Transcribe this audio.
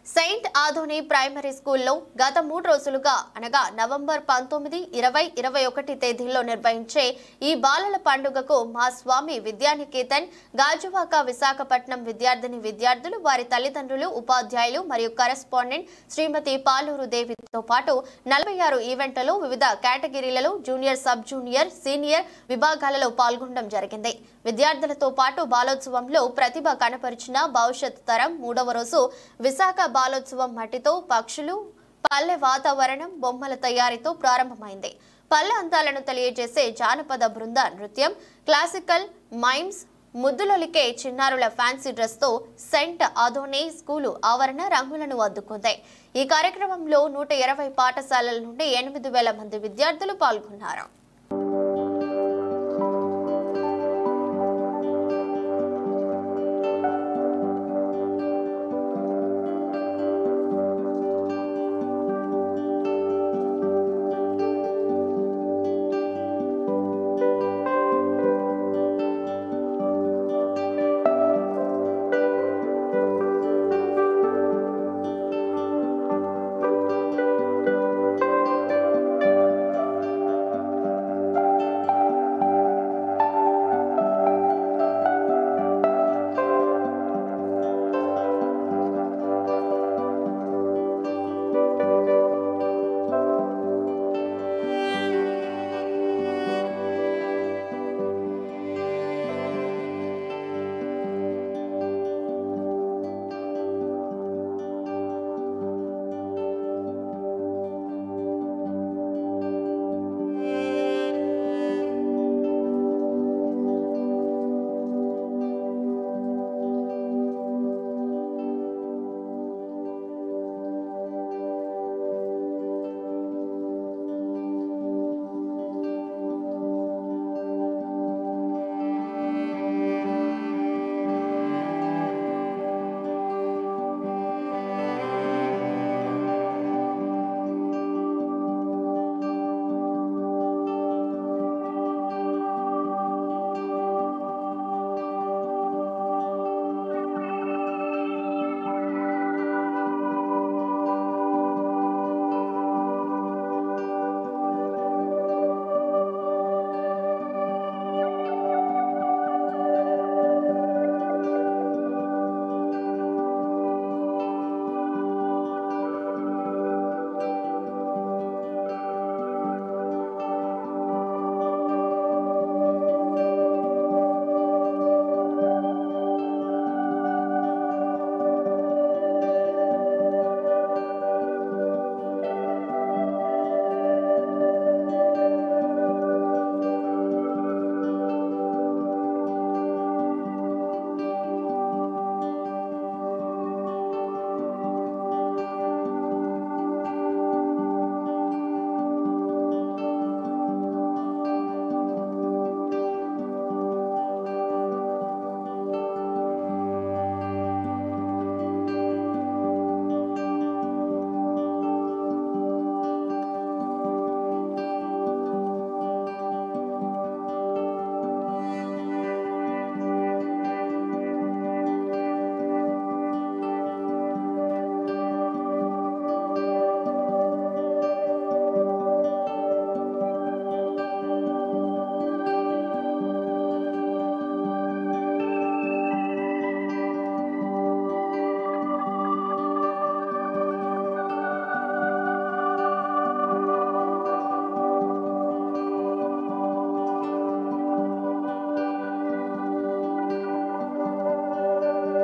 Saint Adoni primary స్కూల్లో గత మూడు రోజులుగా అనగా నవంబర్ పంతొమ్మిది ఇరవై ఇరవై ఒకటి తేదీల్లో నిర్వహించే ఈ బాలల పండుగకు మా స్వామి విద్యానికేతన్ గాజువాక విశాఖపట్నం విద్యార్థిని విద్యార్థులు వారి తల్లిదండ్రులు ఉపాధ్యాయులు మరియు కరెస్పాండెంట్ శ్రీమతి పాలూరు దేవితో పాటు నలభై ఆరు ఈవెంట్లలో వివిధ కేటగిరీలలో జూనియర్ సబ్ జూనియర్ సీనియర్ విభాగాలలో పాల్గొనడం జరిగింది విద్యార్థులతో పాటు బాలోత్సవంలో ప్రతిభ కనపరిచిన భవిష్యత్ తరం మూడవ రోజు విశాఖ బాలోత్సవం మట్టితో పక్షులు పల్లె వాతావరణం బొమ్మల తయారీతో ప్రారంభమైంది పల్లె అందాలను తెలియజేసే జానపద బృంద నృత్యం క్లాసికల్ మైమ్స్ ముద్దులొలికే చిన్నారుల ఫ్యాన్సీ డ్రెస్తో సెంట్ అదోనే స్కూలు ఆవరణ రంగులను అద్దుకుంది ఈ కార్యక్రమంలో నూట ఇరవై పాఠశాలల నుండి ఎనిమిది వేల మంది విద్యార్థులు పాల్గొన్నారు